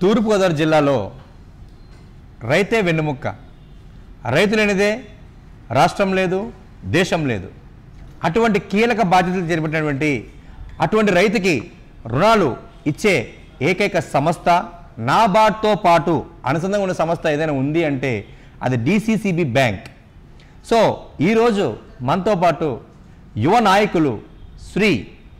తూర్పుగోదావరి జిల్లాలో రైతే వెన్నుముక్క రైతు లేనిదే రాష్ట్రం లేదు దేశం లేదు అటువంటి కీలక బాధ్యతలు చేపట్టినటువంటి అటువంటి రైతుకి రుణాలు ఇచ్చే ఏకైక సంస్థ నాబార్డ్తో పాటు అనుసంధానం ఉన్న సంస్థ ఏదైనా ఉంది అంటే అది డిసిసిబి బ్యాంక్ సో ఈరోజు మనతో పాటు యువ నాయకులు శ్రీ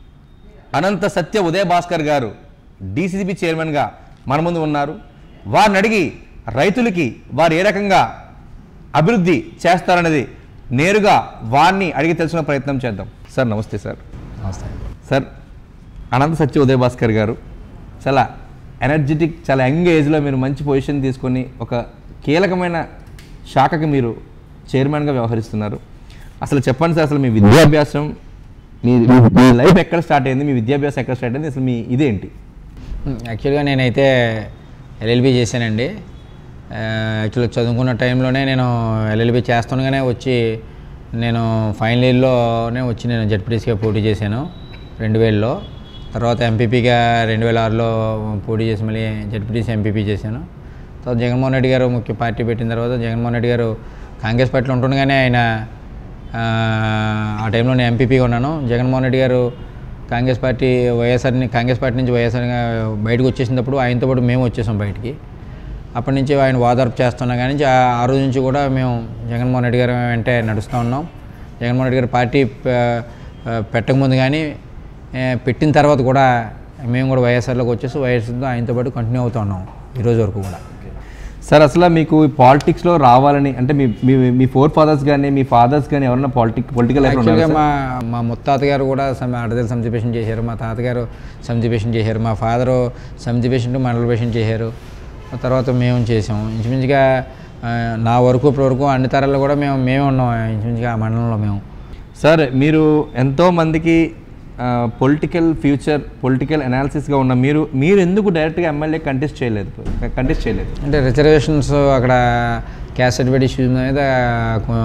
అనంత సత్య ఉదయ భాస్కర్ గారు డీసీసీబీ చైర్మన్గా మన ముందు ఉన్నారు వారిని అడిగి రైతులకి వారు ఏ రకంగా అభివృద్ధి చేస్తారనేది నేరుగా వారిని అడిగి తెలుసుకునే ప్రయత్నం చేద్దాం సార్ నమస్తే సార్ నమస్తే సార్ అనంత సత్య ఉదయ భాస్కర్ గారు చాలా ఎనర్జెటిక్ చాలా యంగ్ ఏజ్లో మీరు మంచి పొజిషన్ తీసుకొని ఒక కీలకమైన శాఖకి మీరు చైర్మన్గా వ్యవహరిస్తున్నారు అసలు చెప్పండి సార్ అసలు మీ విద్యాభ్యాసం మీ మీ లైఫ్ ఎక్కడ స్టార్ట్ అయింది మీ విద్యాభ్యాసం ఎక్కడ స్టార్ట్ అయింది అసలు మీ ఇదేంటి యాక్చువల్గా నేనైతే ఎల్ఎల్బి చేశానండి యాక్చువల్గా చదువుకున్న టైంలోనే నేను ఎల్ఎల్బి చేస్తుండగానే వచ్చి నేను ఫైనల్ ఇయర్లోనే వచ్చి నేను జడ్పీటీసీగా పోటీ చేశాను రెండు వేలలో తర్వాత ఎంపీపీగా రెండు వేల ఆరులో పోటీ చేసి మళ్ళీ జడ్పీటీసీ ఎంపీపీ చేశాను తర్వాత జగన్మోహన్ రెడ్డి గారు ముఖ్య పార్టీ పెట్టిన తర్వాత జగన్మోహన్ రెడ్డి గారు కాంగ్రెస్ పార్టీలో ఉంటుండగానే ఆయన ఆ, ఆ టైంలో నేను ఎంపీపీగా ఉన్నాను జగన్మోహన్ రెడ్డి గారు కాంగ్రెస్ పార్టీ వైఎస్ఆర్ని కాంగ్రెస్ పార్టీ నుంచి వైఎస్ఆర్గా బయటకు వచ్చేసినప్పుడు ఆయనతో పాటు మేము వచ్చేసాం బయటికి అప్పటి నుంచి ఆయన వాదార్పు చేస్తున్నాం కానీ ఆ- ఆ రోజు నుంచి కూడా మేము జగన్మోహన్ రెడ్డి గారు వెంటే నడుస్తూ ఉన్నాం జగన్మోహన్ రెడ్డి గారు పార్టీ ప- పెట్టకముందు కానీ ఏ, పెట్టిన తర్వాత కూడా మేము కూడా వైఎస్ఆర్లోకి వచ్చేసి వైఎస్ఆర్తో ఆయనతో పాటు కంటిన్యూ అవుతూ ఉన్నాం ఈ రోజు వరకు కూడా సార్ అసలు మీకు ఈ పాలిటిక్స్లో రావాలని అంటే మీ మీ మీ ఫోర్ ఫాదర్స్ కానీ మీ ఫాదర్స్ కానీ ఎవరైనా పాలిటిక్ పొలిటికల్ లైఫ్ యాక్చువల్గా మా మా ముత్తాత గారు కూడా సమ అడదల సమితి పేషెంట్ చేశారు మా తాతగారు సమితి పేషెంట్ చేశారు మా ఫాదరు సమితి పేషెంట్ మండల పేషెంట్ చేశారు ఆ తర్వాత మేము చేసాము ఇంచుమించుగా ఆ, నా వరకు ఇప్పటి వరకు అన్ని తరాల్లో కూడా మేము మేమే ఉన్నాం ఇంచుమించుగా ఆ మండలంలో మేము సార్ మీరు ఎంతో మందికి పొలిటికల్ ఫ్యూచర్ పొలిటికల్ అనాలిసిస్గా ఉన్న మీరు మీరు ఎందుకు డైరెక్ట్గా ఎమ్మెల్యే కంటెస్ట్ చేయలేదు కంటెస్ట్ చేయలేదు అంటే రిజర్వేషన్స్ అక్కడ క్యాస్ట్ సర్టిఫికేట్ ఇష్యూ మీద కొ-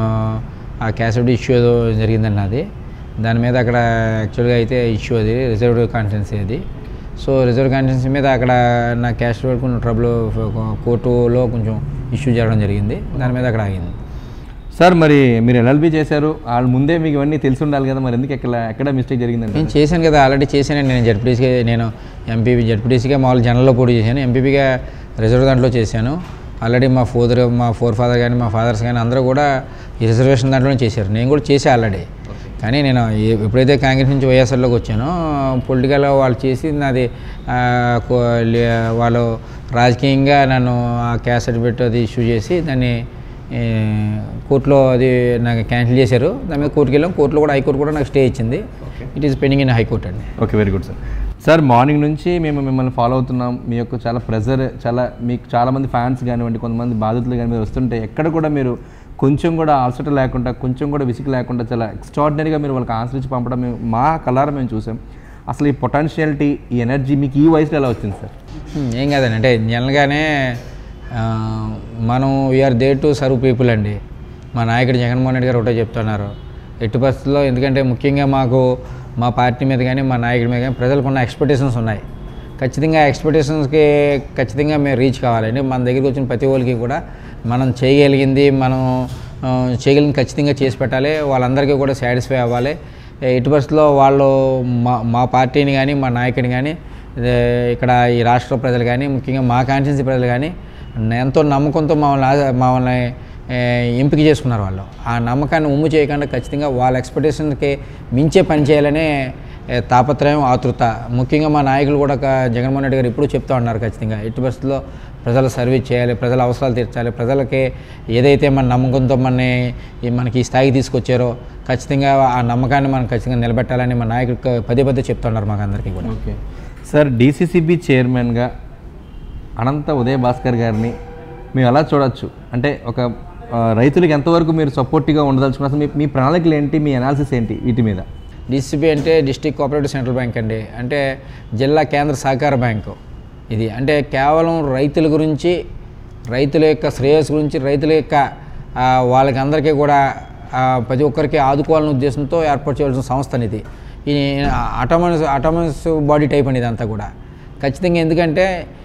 ఆ క్యాస్ట్ సర్టిఫికేట్ ఇష్యూ ఏదో జరిగిందండి అది దాని మీద అక్కడ యాక్చువల్గా అయితే ఇష్యూ అది రిజర్వ్ కాన్స్టిట్యున్సీ అది సో రిజర్వ్ కాన్స్టిట్యున్సీ మీద అక్కడ నా క్యాస్ట్ సర్టిఫికేట్ కొంచెం ట్రబుల్ కోర్టులో కొంచెం ఇష్యూ జరగడం జరిగింది దాని మీద అక్కడ ఆగింది సార్ మరి మీరు ఎల్ఎల్బి చేశారు వాళ్ళ ముందే మీకు ఇవన్నీ తెలిసి ఉండాలి కదా మరి ఎందుకు ఎక్కడ ఎక్కడ మిస్టేక్ జరిగిందండి నేను చేశాను కదా ఆల్రెడీ చేశానండి నేను జడ్పీటీసీగా నేను ఎంపీపీ జడ్పీటీసీగా మామూలు జనరల్లో పోటీ చేశాను ఎంపీపీగా రిజర్వ్ దాంట్లో చేశాను ఆల్రెడీ మా ఫాదర్ మా ఫోర్ ఫాదర్ కానీ మా ఫాదర్స్ కానీ అందరూ కూడా ఈ రిజర్వేషన్ దాంట్లోనే చేశారు నేను కూడా చేసా ఆల్రెడీ కానీ నేను ఏ- ఎప్పుడైతే కాంగ్రెస్ నుంచి వైఎస్ఆర్లోకి వచ్చానో పొలిటికల్ వాళ్ళు చేసి నాది ఆ, కో- లే- వాళ్ళు రాజకీయంగా నన్ను ఆ క్యాస్ట్ సర్టిఫికేట్ అది ఇష్యూ చేసి దాన్ని ఏ, కోర్టులో అది నాకు క్యాన్సిల్ చేశారు దాని మీద కోర్టుకి వెళ్ళాం కోర్టులో కూడా హైకోర్టు కూడా నాకు స్టే ఇచ్చింది it is pending in high court అండి okay very good sir sir morning నుంచి మేము మిమ్మల్ని ఫాలో అవుతున్నాం మీ యొక్క చాలా ప్రెజర్ చాలా మీకు చాలామంది ఫ్యాన్స్ కానివ్వండి కొంతమంది బాధితులు కానీ మీరు వస్తుంటే ఎక్కడ కూడా మీరు కొంచెం కూడా అలసట లేకుండా కొంచెం కూడా విసుగు లేకుండా చాలా ఎక్స్ట్రాడినరీగా మీరు వాళ్ళకి ఆన్సర్ ఇచ్చి పంపడం మేము మా కలర్ మేము చూసాం అసలు ఈ పొటెన్షియాలిటీ ఈ ఎనర్జీ మీకు ఈ వయసులో ఎలా వచ్చింది సార్ హ్మ్, ఏం కాదండి అంటే జనరల్గానే ఆ, మనం we are there to serve people అండి మా నాయకుడు జగన్మోహన్ రెడ్డి గారు ఒకటే చెప్తున్నారు ఎట్టి పరిస్థితుల్లో ఎందుకంటే ముఖ్యంగా మాకు మా పార్టీ మీద కానీ మా నాయకుడి మీద కానీ ప్రజలకు ఉన్న ఎక్స్పెక్టేషన్స్ ఉన్నాయి ఖచ్చితంగా ఎక్స్పెక్టేషన్స్కి ఖచ్చితంగా మేము రీచ్ కావాలండి మన దగ్గరికి వచ్చిన ప్రతి ఒక్కరికి కూడా మనం చేయగలిగింది మనం ఆ, చేయగలిగింది ఖచ్చితంగా చేసి పెట్టాలి వాళ్ళందరికీ కూడా సాటిస్ఫై అవ్వాలి ఎట్టి పరిస్థితుల్లో వాళ్ళు మా మా పార్టీని కానీ మా నాయకుడిని కానీ ఇదే ఇక్కడ ఈ రాష్ట్ర ప్రజలు కానీ ముఖ్యంగా మా కాన్స్టిట్యున్సీ ప్రజలు కానీ ఎంతో నమ్మకంతో మమ్మల్ని ఆ- మమ్మల్ని ఏ, ఎంపిక చేసుకున్నారు వాళ్ళు ఆ నమ్మకాన్ని ఉమ్ము చేయకుండా ఖచ్చితంగా వాళ్ళ ఎక్స్పెక్టేషన్కి మించే పని చేయాలనే ఏ, తాపత్రయం ఆతృత ముఖ్యంగా మా నాయకులు కూడా క- జగన్మోహన్ రెడ్డి గారు ఎప్పుడూ చెప్తూ ఉన్నారు ఖచ్చితంగా ఎట్టి పరిస్థితుల్లో ప్రజల సర్వీస్ చేయాలి ప్రజల అవసరాలు తీర్చాలి ప్రజలకి ఏదైతే మన నమ్మకంతో మనని ఈ మనకి ఈ స్థాయికి తీసుకొచ్చారో ఖచ్చితంగా ఆ నమ్మకాన్ని మనం ఖచ్చితంగా నిలబెట్టాలని మా నాయకుడు క- పదే పదే చెప్తున్నారు మాకు అందరికీ కూడా ఓకే సార్ డీసీసీబీ చైర్మన్గా అనంత ఉదయ భాస్కర్ గారిని మేము ఎలా చూడొచ్చు అంటే ఒక ఆ, రైతులకు ఎంతవరకు మీరు సపోర్టివ్గా ఉండదలుచుకున్నారు అసలు మీ మీ ప్రణాళికలు ఏంటి మీ అనాలిసిస్ ఏంటి వీటి మీద డిసిబి అంటే డిస్ట్రిక్ట్ కోఆపరేటివ్ సెంట్రల్ బ్యాంక్ అండి అంటే జిల్లా కేంద్ర సహకార బ్యాంకు ఇది అంటే కేవలం రైతుల గురించి రైతుల యొక్క శ్రేయస్సు గురించి రైతుల యొక్క ఆ, వాళ్ళకి అందరికీ కూడా ఆ, ప్రతి ఒక్కరికి ఆదుకోవాలనే ఉద్దేశంతో ఏర్పాటు చేయాల్సిన సంస్థ ఇది ఈ అటోమస్ అటోమస్ బాడీ టైప్ అండి ఇదంతా కూడా ఖచ్చితంగా ఎందుకంటే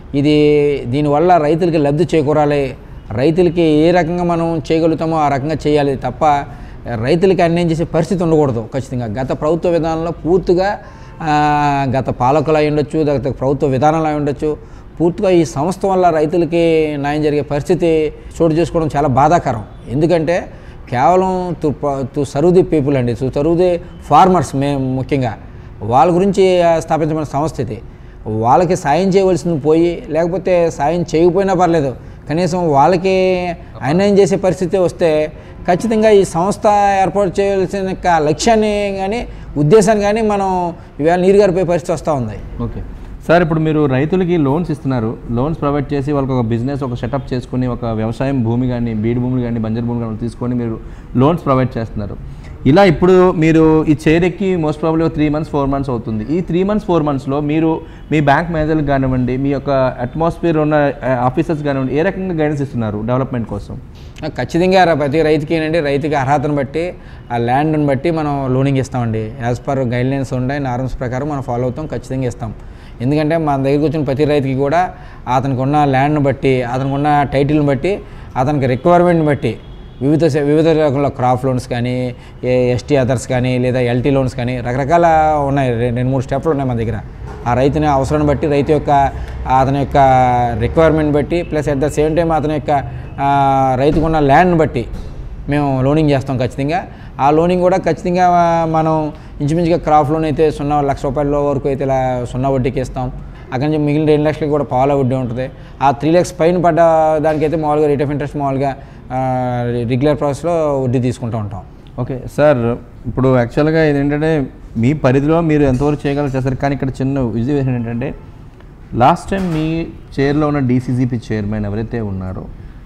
ఇది దీనివల్ల రైతులకి లబ్ధి చేకూరాలి రైతులకి ఏ రకంగా మనం చేయగలుగుతామో ఆ రకంగా చేయాలి తప్ప రైతులకి అన్యాయం చేసే పరిస్థితి ఉండకూడదు ఖచ్చితంగా గత ప్రభుత్వ విధానంలో పూర్తిగా ఆ, గత పాలకులు అయి ఉండొచ్చు గత ప్రభుత్వ విధానాలు అయి ఉండొచ్చు పూర్తిగా ఈ సంస్థ వల్ల రైతులకి న్యాయం జరిగే పరిస్థితి చోటు చేసుకోవడం చాలా బాధాకరం ఎందుకంటే కేవలం to to serve the people అండి టు సర్వ్ ది ఫార్మర్స్ మే ముఖ్యంగా వాళ్ళ గురించి ఆ, స్థాపించబడిన సంస్థ ఇది వాళ్ళకి సాయం చేయవలసింది పోయి లేకపోతే సాయం చేయకపోయినా పర్లేదు కనీసం వాళ్ళకి అన్యాయం చేసే పరిస్థితి వస్తే ఖచ్చితంగా ఈ సంస్థ ఏర్పాటు చేయవలసిన యొక్క లక్ష్యాన్ని కానీ ఉద్దేశాన్ని కానీ మనం ఇవాళ నీరు గారిపోయే పరిస్థితి వస్తూ ఉంది ఓకే సార్ ఇప్పుడు మీరు రైతులకి లోన్స్ ఇస్తున్నారు లోన్స్ ప్రొవైడ్ చేసి వాళ్ళకి ఒక బిజినెస్ ఒక సెటప్ చేసుకుని ఒక వ్యవసాయం భూమి కానీ బీడు భూములు కానీ బంజరు భూములు కానీ తీసుకొని మీరు లోన్స్ ప్రొవైడ్ చేస్తున్నారు ఇలా ఇప్పుడు మీరు ఈ చేరెక్కి most probably three months four months అవుతుంది ఈ త్రీ మంత్స్ ఫోర్ మంత్స్లో మీరు మీ బ్యాంక్ మేనేజర్లకు కానివ్వండి మీ యొక్క అట్మాస్ఫియర్ ఉన్న ఆఫీసర్స్ కానివ్వండి ఏ రకంగా గైడెన్స్ ఇస్తున్నారు డెవలప్మెంట్ కోసం ఖచ్చితంగా రా- ప్రతి రైతుకి ఏంటంటే రైతుకి అర్హతను బట్టి ఆ ల్యాండ్ని బట్టి మనం లోనింగ్ ఇస్తామండి యాజ్ పర్ గైడ్లైన్స్ ఉన్నాయి నార్మ్స్ ప్రకారం మనం ఫాలో అవుతాం ఖచ్చితంగా ఇస్తాం ఎందుకంటే మన దగ్గరికి వచ్చిన ప్రతి రైతుకి కూడా అతనికి ఉన్న ల్యాండ్ని బట్టి అతనికి ఉన్న టైటిల్ని బట్టి అతనికి రిక్వైర్మెంట్ని బట్టి వివిధ సే- వివిధ రకాల క్రాప్ లోన్స్ కానీ ఏ ఎస్టీ అదర్స్ కానీ లేదా ఎల్టీ లోన్స్ కానీ రకరకాల ఉన్నాయి రె- రెండు మూడు స్టెప్లు ఉన్నాయి మన దగ్గర ఆ రైతుని అవసరాన్ని బట్టి రైతు యొక్క అతని యొక్క రిక్వైర్మెంట్ బట్టి plus at the same time అతని యొక్క ఆ, రైతుకున్న ల్యాండ్ని బట్టి మేము లోనింగ్ చేస్తాం ఖచ్చితంగా ఆ లోనింగ్ కూడా ఖచ్చితంగా ఆ, మనం ఇంచుమించుగా క్రాప్ లోన్ అయితే సున్నా లక్ష రూపాయల వరకు అయితే ఇలా సున్నా వడ్డీకి ఇస్తాం అక్కడి నుంచి మిగిలిన రెండు లక్షలకి కూడా పాల వడ్డీ ఉంటుంది ఆ త్రీ ల్యాక్స్ పైన పడ్డ దానికైతే మామూలుగా రేట్ ఆఫ్ ఇంట్రెస్ట్ మామూలుగా రెగ్యులర్ ప్రాసెస్లో వడ్డీ తీసుకుంటూ ఉంటాం ఓకే సార్ ఇప్పుడు యాక్చువల్గా ఏంటంటే మీ పరిధిలో మీరు ఎంతవరకు చేయగలరు చేస్తారు కానీ ఇక్కడ చిన్న విజువేషన్ ఏంటంటే లాస్ట్ టైం మీ చైర్లో ఉన్న డీసీసీపీ చైర్మన్ ఎవరైతే ఉన్నారో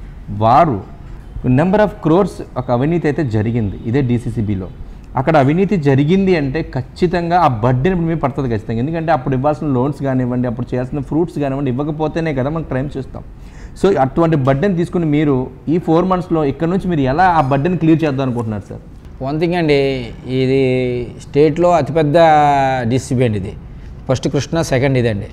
వారు నెంబర్ ఆఫ్ క్రోర్స్ ఒక అవినీతి అయితే జరిగింది ఇదే డీసీసీబీలో అక్కడ అవినీతి జరిగింది అంటే ఖచ్చితంగా ఆ బడ్డీని ఇప్పుడు మేము పడుతుంది ఖచ్చితంగా ఎందుకంటే అప్పుడు ఇవ్వాల్సిన లోన్స్ కానివ్వండి అప్పుడు చేయాల్సిన ఫ్రూట్స్ కానివ్వండి ఇవ్వకపోతేనే కదా మనం క్రైమ్ చేస్తాం సో అటువంటి బడ్డీని తీసుకుని మీరు ఈ ఫోర్ మంత్స్లో ఇక్కడ నుంచి మీరు ఎలా ఆ బడ్డీని క్లియర్ చేద్దాం అనుకుంటున్నారు సార్ వన్ థింగ్ అండి ఇది స్టేట్లో అతిపెద్ద డిసిబి అండి ఇది ఫస్ట్ కృష్ణ సెకండ్ ఇదండి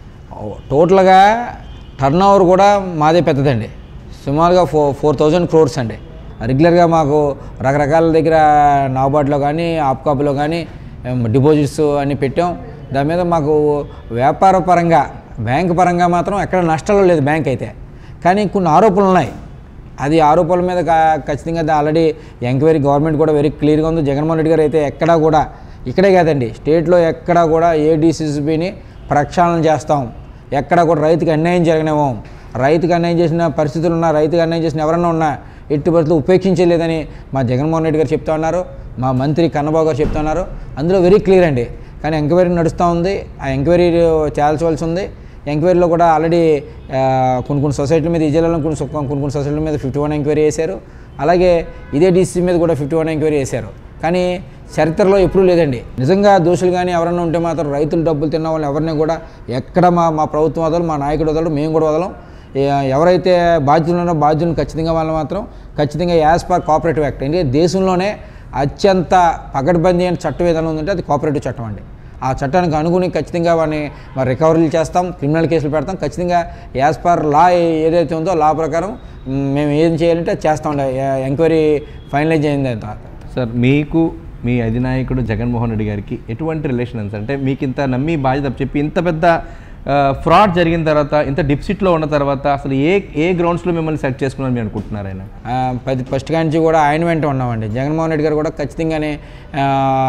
టోటల్గా టర్న్ ఓవర్ కూడా మాదే పెద్దదండి సుమారుగా ఫోర్ ఫోర్ థౌజండ్ క్రోర్స్ అండి రెగ్యులర్గా మాకు రకరకాల దగ్గర నాబార్డ్లో కానీ ఆప్కాప్లో కానీ డిపాజిట్స్ అన్నీ పెట్టాం దాని మీద మాకు వ్యాపార పరంగా బ్యాంక్ పరంగా మాత్రం ఎక్కడ నష్టాలు లేదు బ్యాంక్ అయితే కానీ కొన్ని ఆరోపణలు ఉన్నాయి అది ఆరోపణల మీద కా- ఖచ్చితంగా ఆల్రెడీ ఎంక్వైరీ గవర్నమెంట్ కూడా వెరీ క్లియర్గా ఉంది జగన్మోహన్ రెడ్డి గారు అయితే ఎక్కడా కూడా ఇక్కడే కాదండి స్టేట్లో ఎక్కడా కూడా ఏ డీసీసీబీని ప్రక్షాళన చేస్తాం ఎక్కడా కూడా రైతుకి అన్యాయం జరగనివ్వం రైతుకి అన్యాయం చేసిన పరిస్థితులు ఉన్నా రైతుకి అన్యాయం చేసిన ఎవరన్నా ఉన్నా ఎట్టి పరిస్థితులు ఉపేక్షించలేదని మా జగన్మోహన్ రెడ్డి గారు చెప్తా ఉన్నారు మా మంత్రి కన్నబాబు గారు చెప్తా ఉన్నారు అందులో వెరీ క్లియర్ అండి కానీ ఎంక్వైరీ నడుస్తూ ఉంది ఆ ఎంక్వైరీ చేయాల్సి ఉంది ఎంక్వైరీలో కూడా ఆల్రెడీ ఆ, కొన్ని కొన్ని సొసైటీల మీద ఈ జిల్లాలో కొన్ని సొ- కొన్ని కొన్ని సొసైటీల మీద ఫిఫ్టీ వన్ ఎంక్వైరీ చేశారు అలాగే ఇదే డీసీ మీద కూడా ఫిఫ్టీ వన్ ఎంక్వైరీ చేశారు కానీ చరిత్రలో ఎప్పుడూ లేదండి నిజంగా దోషులు కానీ ఎవరైనా ఉంటే మాత్రం రైతులు డబ్బులు తిన్న వాళ్ళని ఎవరిని కూడా ఎక్కడ మా మా ప్రభుత్వం వదలరు మా నాయకుడు వదలరు మేము కూడా వదలం ఏ- ఎవరైతే బాధ్యులు ఉన్నారో బాధ్యులను ఖచ్చితంగా వాళ్ళు మాత్రం ఖచ్చితంగా యాజ్ పర్ కోఆపరేటివ్ యాక్ట్ అంటే దేశంలోనే అత్యంత పకడ్బందీ అయిన చట్టం ఏదైనా ఉందంటే అది కోఆపరేటివ్ చట్టం అండి ఆ చట్టానికి అనుగుణి ఖచ్చితంగా వాడిని మరి రికవరీలు చేస్తాం క్రిమినల్ కేసులు పెడతాం ఖచ్చితంగా యాజ్ పర్ లా ఏదైతే ఉందో లా ప్రకారం మ్, మేము ఏం చేయాలంటే అది చేస్తాం ఎంక్వైరీ ఫైనలైజ్ అయిన తర్వాత సార్ మీకు మీ అధినాయకుడు జగన్మోహన్ రెడ్డి గారికి ఎటువంటి రిలేషన్స్ అంటే మీకు ఇంత నమ్మి బాధ్యత చెప్పి ఇంత పెద్ద ఫ్రాడ్ జరిగిన తర్వాత ఇంత డిప్సిట్లో ఉన్న తర్వాత అసలు ఏ ఏ గ్రౌండ్స్లో మిమ్మల్ని సెట్ చేసుకున్నారని మీరు అనుకుంటున్నారు ఆయన ఆ, పది ఫస్ట్ కాడి నుంచి కూడా ఆయన వెంట ఉన్నామండి జగన్మోహన్ రెడ్డి గారు కూడా ఖచ్చితంగానే ఆ,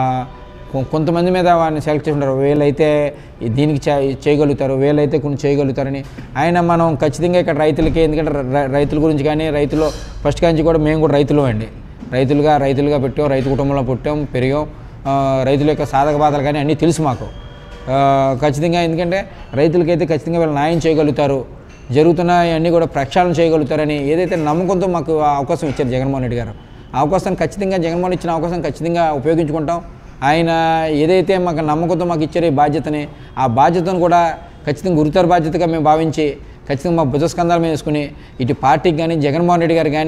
కొ- కొంతమంది మీద వాడిని సెలెక్ట్ చేసుకుంటారు వీళ్ళైతే ఈ దీనికి చే- చేయగలుగుతారు వీళ్ళైతే కొన్ని చేయగలుగుతారని ఆయన మనం ఖచ్చితంగా ఇక్కడ రైతులకి ఎందుకంటే ర- రైతుల గురించి కానీ రైతులు ఫస్ట్ కాడి నుంచి కూడా మేము కూడా రైతులు అండి రైతులుగా రైతులుగా పెట్టాం రైతు కుటుంబంలో పుట్టాం పెరిగాం ఆ, రైతుల యొక్క సాధక బాధలు కానీ అన్నీ తెలుసు మాకు ఆ, ఖచ్చితంగా ఎందుకంటే రైతులకైతే ఖచ్చితంగా వీళ్ళు న్యాయం చేయగలుగుతారు జరుగుతున్న అన్నీ కూడా ప్రక్షాళన చేయగలుగుతారని ఏదైతే నమ్మకంతో మాకు ఆ అవకాశం ఇచ్చారు జగన్మోహన్ రెడ్డి గారు ఆ అవకాశం ఖచ్చితంగా జగన్మోహన్ ఇచ్చిన అవకాశం ఖచ్చితంగా ఉపయోగించుకుంటాం ఆయన ఏదైతే మాకు నమ్మకంతో మాకు ఇచ్చారో ఈ బాధ్యతని ఆ బాధ్యతను కూడా ఖచ్చితంగా గురుతర బాధ్యతగా మేము భావించి ఖచ్చితంగా మా భుజస్కంధాల మీద వేసుకుని ఇటు పార్టీకి కానీ జగన్మోహన్ రెడ్డి గారు కానీ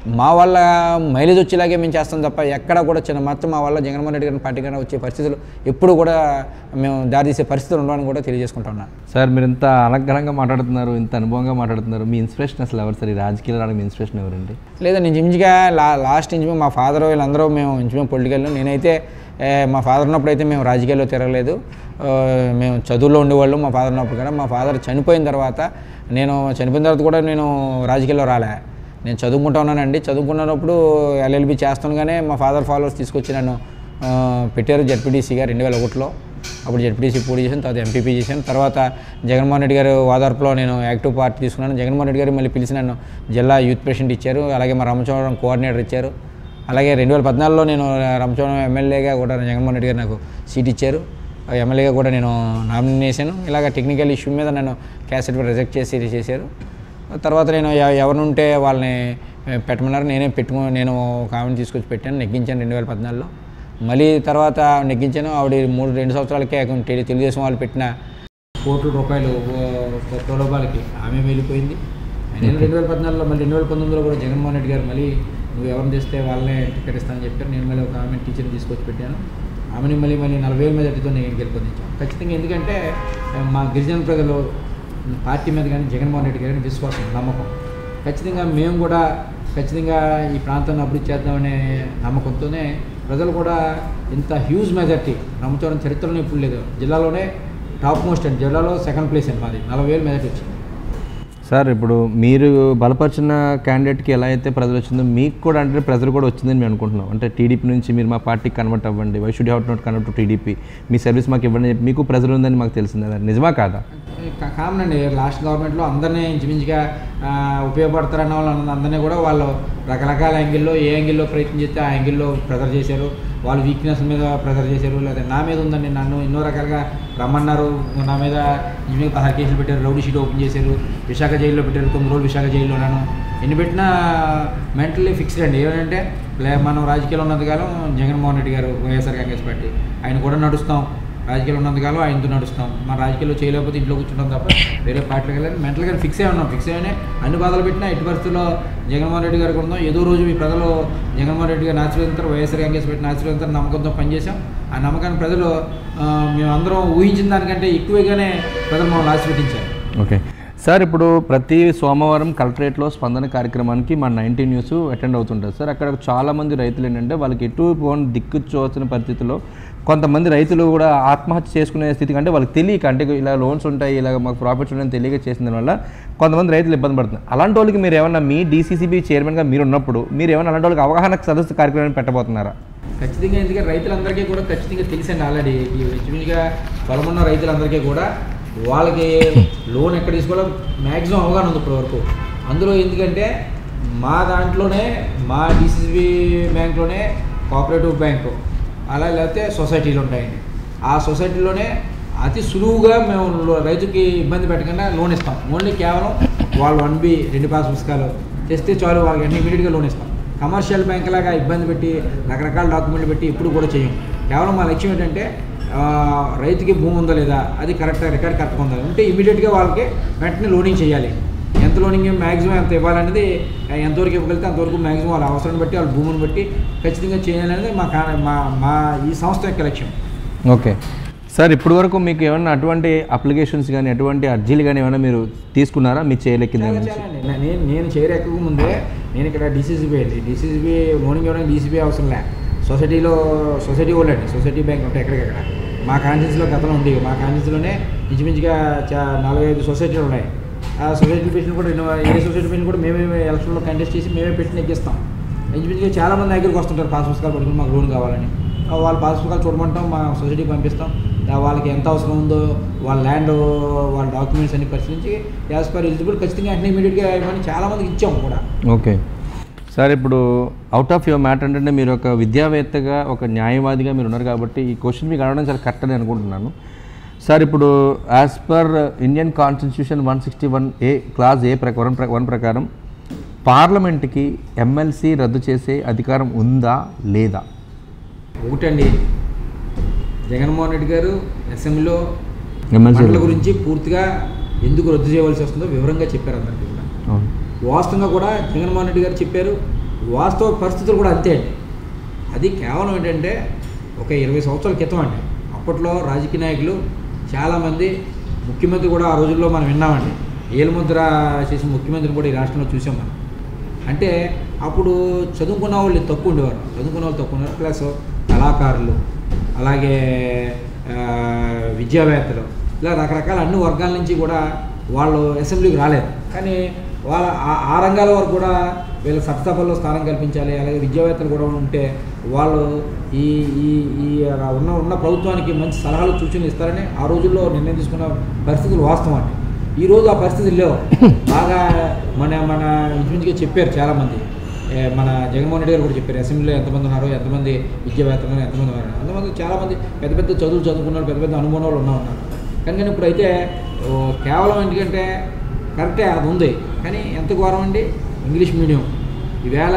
మా వల్ల మైలేజ్ వచ్చేలాగే మేము చేస్తాం తప్ప ఎక్కడ కూడా చిన్న మాత్రం మా వల్ల జగన్మోహన్ రెడ్డి గారిని పార్టీ కన్నా వచ్చే పరిస్థితులు ఎప్పుడు కూడా మేము దారి తీసే పరిస్థితులు ఉండవని కూడా తెలియజేసుకుంటున్నాను సార్ మీరు ఇంత అనగ్రహంగా మాట్లాడుతున్నారు ఇంత అనుభవంగా మాట్లాడుతున్నారు మీ ఇన్స్పిరేషన్ అసలు ఎవరు సార్ ఈ రాజకీయాలు రావడానికి మీ ఇన్స్పిరేషన్ ఎవరండి లేదా నేను ఇంచుమించుగా లా లాస్ట్ ఇంచుమించు మా ఫాదర్ వీళ్ళందరూ మేము ఇంచుమించు పొలిటికల్ నేనైతే ఏ, మా ఫాదర్ ఉన్నప్పుడు అయితే మేము రాజకీయాల్లో తిరగలేదు ఆ, మేము చదువులో ఉండేవాళ్ళు మా ఫాదర్ ఉన్నప్పుడు కూడా మా ఫాదర్ చనిపోయిన తర్వాత నేను చనిపోయిన తర్వాత కూడా నేను రాజకీయాల్లో రాలే నేను చదువుకుంటా ఉన్నానండి చదువుకున్నప్పుడు ఎల్ఎల్బి చేస్తుండగానే మా ఫాదర్ ఫాలోవర్స్ తీసుకొచ్చి నన్ను ఆ, పెట్టారు జడ్పీటీసీగా రెండు వేల ఒకటిలో అప్పుడు జడ్పీటీసీ పూర్తి చేశాను తర్వాత ఎంపీపీ చేశాను తర్వాత జగన్మోహన్ రెడ్డి గారు ఓదార్పులో నేను యాక్టివ్ పార్టీ తీసుకున్నాను జగన్మోహన్ రెడ్డి గారు మళ్ళీ పిలిచి నన్ను జిల్లా యూత్ ప్రెసిడెంట్ ఇచ్చారు అలాగే మా రామచంద్రరావు కోఆర్డినేటర్ ఇచ్చారు అలాగే రెండు వేల పద్నాలుగులో నేను రామచంద్రరావు ఎమ్మెల్యేగా కూడా జగన్మోహన్ రెడ్డి గారు నాకు సీట్ ఇచ్చారు ఆ ఎమ్మెల్యేగా కూడా నేను నామినేషన్ ఇలాగ టెక్నికల్ ఇష్యూ మీద నన్ను క్యాస్ట్ సర్టిఫికేట్ రిజెక్ట్ చేసి చేశారు తర్వాత నేను ఎవ- ఎవరుంటే వాళ్ళని ఏ, పెట్టమన్నారు నేనే పెట్టుకో నేను ఒక ఆమెను తీసుకొచ్చి పెట్టాను నెగ్గించాను రెండు వేల పద్నాలుగులో మళ్ళీ తర్వాత నెగ్గించాను ఆవిడ మూడు రెండు సంవత్సరాలకే తెలు- తెలుగుదేశం వాళ్ళు పెట్టిన కోట్ల రూపాయలు ఓ- ప్రలోభాలకి ఆమె వెళ్ళిపోయింది నేను రెండు వేల పద్నాలుగులో మళ్ళీ రెండు వేల పంతొమ్మిదిలో కూడా జగన్మోహన్ రెడ్డి గారు మళ్ళీ నువ్వు ఎవరిని తెస్తే వాళ్ళనే టికెట్ ఇస్తానని చెప్పారు నేను మళ్ళీ ఒక ఆమె టీచర్ని తీసుకొచ్చి పెట్టాను ఆమెని మళ్ళీ మళ్ళీ నలభై వేల మెజార్టీతో నేను గెలుపొందించాను ఖచ్చితంగా ఎందుకంటే ఆ, మా గిరిజన ప్రజలు పార్టీ మీద కానీ జగన్మోహన్ రెడ్డి గారిని విశ్వాసం నమ్మకం ఖచ్చితంగా మేము కూడా ఖచ్చితంగా ఈ ప్రాంతాన్ని అభివృద్ధి చేద్దామనే నమ్మకంతోనే ప్రజలు కూడా ఇంత హ్యూజ్ మెజార్టీ నమ్ముకోవడం చరిత్రలో ఇప్పుడు లేదు జిల్లాలోనే టాప్ మోస్ట్ అండి జిల్లాలో సెకండ్ ప్లేస్ అండి మాది నలభై వేలు మెజార్టీ వచ్చింది సార్ ఇప్పుడు మీరు బలపరిచిన క్యాండిడేట్కి ఎలా అయితే ప్రజలు వచ్చిందో మీకు కూడా అంటే ప్రజలు కూడా వచ్చిందని మేము అనుకుంటున్నాం అంటే టీడీపీ నుంచి మీరు మా పార్టీకి కన్వర్ట్ అవ్వండి why should have not convert to TDP మీ సర్వీస్ మాకు ఇవ్వండి అని చెప్పి మీకు ప్రజలు ఉందని మాకు తెలిసింది అది నిజమా కాదా కా- కామన్ అండి లాస్ట్ గవర్నమెంట్లో అందరినీ ఇంచుమించుగా ఆ, ఉపయోగపడతారన్న వాళ్ళు అందరినీ కూడా వాళ్ళు రకరకాల యాంగిల్లో ఏ యాంగిల్లో ప్రయత్నం చేస్తే ఆ యాంగిల్లో ప్రెజర్ చేశారు వాళ్ళ వీక్నెస్ మీద ప్రెజర్ చేశారు లేదా నా మీద ఉందండి నన్ను ఎన్నో రకాలుగా రమ్మన్నారు నా మీద ఇంచుమించు పదహారు కేసులు పెట్టారు రౌడీ షీట్ ఓపెన్ చేశారు విశాఖ జైల్లో పెట్టారు తొమ్మిది రోజులు విశాఖ జైల్లో ఉన్నాను ఎన్ని పెట్టినా మెంటల్లీ ఫిక్స్డ్ అండి ఏమంటే లే మనం రాజకీయాల్లో ఉన్నంతకాలం జగన్మోహన్ రెడ్డి గారు వైఎస్ఆర్ కాంగ్రెస్ పార్టీ ఆయన కూడా నడుస్తాం రాజకీయాలు ఉన్నంతకాలం ఆయనతో నడుస్తాం మన రాజకీయాల్లో చేయలేకపోతే ఇంట్లో కూర్చుంటాం తప్ప వేరే పార్టీలకు వెళ్ళాలి మెంటల్గా ఫిక్స్ అయి ఉన్నాం ఫిక్స్ అయినా అన్ని బాధలు పెట్టినా ఎట్టి పరిస్థితుల్లో జగన్మోహన్ రెడ్డి గారికి ఉందాం ఏదో రోజు మీ ప్రజలు జగన్మోహన్ రెడ్డి గారిని ఆశీర్వదించారు వైఎస్ఆర్ కాంగ్రెస్ పెట్టిన ఆశీర్వదించారు నమ్మకంతో పనిచేసాం ఆ నమ్మకాన్ని ప్రజలు ఆ, మేమందరం ఊహించిన దానికంటే ఎక్కువగానే ప్రజలు మమ్మల్ని ఆశీర్వదించారు ఓకే సార్ ఇప్పుడు ప్రతి సోమవారం కలెక్టరేట్లో స్పందన కార్యక్రమానికి మా నైన్టీ న్యూస్ అటెండ్ అవుతుంటారు సార్ అక్కడ చాలామంది రైతులు ఏంటంటే వాళ్ళకి ఎటు పోని దిక్కు చూసిన పరిస్థితుల్లో కొంతమంది రైతులు కూడా ఆత్మహత్య చేసుకునే స్థితికి అంటే వాళ్ళకి తెలియక అంటే ఇలా లోన్స్ ఉంటాయి ఇలా మాకు ప్రాఫిట్స్ ఉంటాయని తెలియక చేసిన వల్ల కొంతమంది రైతులు ఇబ్బంది పడుతున్నారు అలాంటి వాళ్ళకి మీరు ఏమన్నా మీ డీసీసీబీ చైర్మన్గా మీరు ఉన్నప్పుడు మీరు ఏమైనా అలాంటి వాళ్ళకి అవగాహన సదస్సు కార్యక్రమాన్ని పెట్టబోతున్నారా ఖచ్చితంగా ఎందుకంటే రైతులందరికీ కూడా ఖచ్చితంగా తెలుసండి ఆల్రెడీ ఇంచుమించుగా పొలం ఉన్న రైతులందరికీ కూడా వాళ్ళకి లోన్ ఎక్కడ తీసుకోవాలో మ్యాక్సిమం అవగాహన ఉంది ఇప్పటివరకు అందులో ఎందుకంటే మా దాంట్లోనే మా డిసిసిబి బ్యాంక్లోనే కోఆపరేటివ్ బ్యాంకు అలా లేకపోతే సొసైటీలు ఉంటాయండి ఆ సొసైటీలోనే అతి సులువుగా మేము లో- రైతుకి ఇబ్బంది పెట్టకుండా లోన్ ఇస్తాం ఓన్లీ కేవలం వాళ్ళు వన్ బి రెండు పాస్ పుస్తకాలు తెస్తే చాలు వాళ్ళకి అన్ని ఇమీడియట్గా లోన్ ఇస్తాం కమర్షియల్ బ్యాంక్ లాగా ఇబ్బంది పెట్టి రకరకాల డాక్యుమెంట్లు పెట్టి ఎప్పుడు కూడా చేయం కేవలం మా లక్ష్యం ఏంటంటే ఆ, రైతుకి భూమి ఉందా లేదా అది కరెక్ట్ రికార్డ్ కరెక్ట్గా ఉందా ఉంటే ఇమీడియట్గా వాళ్ళకి వెంటనే లోనింగ్ చేయాలి ఎంత లోనింగ్ మ్యాక్సిమం ఎంత ఇవ్వాలనేది ఆ, ఎంతవరకు ఇవ్వగలిగితే అంతవరకు మ్యాక్సిమం వాళ్ళ అవసరాన్ని బట్టి వాళ్ళ భూమిని బట్టి ఖచ్చితంగా చేయాలనేది మా కా మా మా ఈ సంస్థ యొక్క లక్ష్యం ఓకే సార్ ఇప్పటి వరకు మీకు ఏమైనా అటువంటి అప్లికేషన్స్ కానీ అటువంటి అర్జీలు కానీ ఏమైనా మీరు తీసుకున్నారా మీ చేయలేకింద చాలా చాలా అండి. నే- నేను నేను చేరెక్కక ముందే నేను ఇక్కడ డీసీసీబీ అండి డీసీసీబీ లోనింగ్ ఇవ్వడానికి డీసీబీ అవసరం లే సొసైటీలో సొసైటీ వాళ్ళు అండి సొసైటీ బ్యాంక్ ఉంటాయి ఎక్కడికక్కడ మా కాన్స్టిట్యూన్సీలో గతంలో ఉండేవి మా కాన్స్టిట్యూన్సీలోనే ఇంచుమించుగా చా నలభై ఐదు సొసైటీలు ఉన్నాయి ఆ సొసైటీ పెట్టిన కూడా ఎన్నో- ఏ సొసైటీ పెట్టిన కూడా మేమే ఎలక్షన్లో కంటెస్ట్ చేసి మేమే పెట్టి నెగ్గిస్తాం ఇంచుమించుగా చాలా మంది దగ్గరికి వస్తుంటారు పాస్ పుస్తకాలు పట్టుకుని మాకు లోన్ కావాలని ఆ వాళ్ళ పాస్ పుస్తకాలు చూడమంటాం మా సొసైటీకి పంపిస్తాం ఆ వాళ్ళకి ఎంత అవసరం ఉందో వాళ్ళ ల్యాండ్ వాళ్ళ డాక్యుమెంట్స్ అన్ని పరిశీలించి యాజ్ పర్ ఎలిజిబుల్ ఖచ్చితంగా వెంటనే ఇమీడియట్గా ఇవ్వమని చాలా మందికి ఇచ్చాం కూడా ఓకే సార్ ఇప్పుడు అవుట్ ఆఫ్ యువర్ మ్యాటర్ అంటే మీరు ఒక విద్యావేత్తగా ఒక న్యాయవాదిగా మీరు ఉన్నారు కాబట్టి ఈ క్వశ్చన్ మీకు అడగడం చాలా కరెక్ట్ అని అనుకుంటున్నాను సార్ ఇప్పుడు as per Indian constitution one sixty one A clause A ప్రకారం వన్ ప్రకారం పార్లమెంట్కి ఎమ్మెల్సీ రద్దు చేసే అధికారం ఉందా లేదా ఒకటండి జగన్మోహన్ రెడ్డి గారు అసెంబ్లీలో ఎమ్మెల్సీ మండల గురించి పూర్తిగా ఎందుకు రద్దు చేయవలసి వస్తుందో వివరంగా చెప్పారు అందరికీ కూడా అవును వాస్తవంగా కూడా జగన్మోహన్ రెడ్డి గారు చెప్పారు వాస్తవ పరిస్థితులు కూడా అంతే అండి అది కేవలం ఏంటంటే ఒక ఇరవై సంవత్సరాల క్రితం అండి అప్పట్లో రాజకీయ నాయకులు చాలామంది ముఖ్యమంత్రి కూడా ఆ రోజుల్లో మనం విన్నామండి ఏలుముద్ర చేసిన ముఖ్యమంత్రిని కూడా ఈ రాష్ట్రంలో చూసాం మనం అంటే అప్పుడు చదువుకున్న వాళ్ళు తక్కువ ఉండేవారు చదువుకున్న వాళ్ళు తక్కువ ఉన్నారు ప్లస్ కళాకారులు అలాగే ఆ, విద్యావేత్తలు ఇలా రకరకాల అన్ని వర్గాల నుంచి కూడా వాళ్ళు అసెంబ్లీకి రాలేదు కానీ వాళ్ళ ఆ- ఆ రంగాల వరకు కూడా వీళ్ళ చట్టసభల్లో స్థానం కల్పించాలి అలాగే విద్యావేత్తలు కూడా ఉంటే వాళ్ళు ఈ ఈ ఈ ఉన్న ఉన్న ప్రభుత్వానికి మంచి సలహాలు సూచనలు ఇస్తారని ఆ రోజుల్లో నిర్ణయం తీసుకున్న పరిస్థితులు వాస్తవం అండి ఈ రోజు ఆ పరిస్థితులు లేవు బాగా మన మన ఇంచుమించుగా చెప్పారు చాలామంది ఏ, మన జగన్మోహన్ రెడ్డి గారు కూడా చెప్పారు అసెంబ్లీలో ఎంతమంది ఉన్నారో ఎంతమంది విద్యావేత్తలు ఎంతమంది ఉన్నారు అంతమంది చాలామంది పెద్ద పెద్ద చదువులు చదువుకున్నారు పెద్ద పెద్ద అనుభవం వాళ్ళు ఉన్నా ఉన్నారు కానీ కానీ ఇప్పుడైతే ఓ, కేవలం ఎందుకంటే కరెక్టే అది ఉంది కానీ ఎంత ఘోరం అండి ఇంగ్లీష్ మీడియం ఈవేళ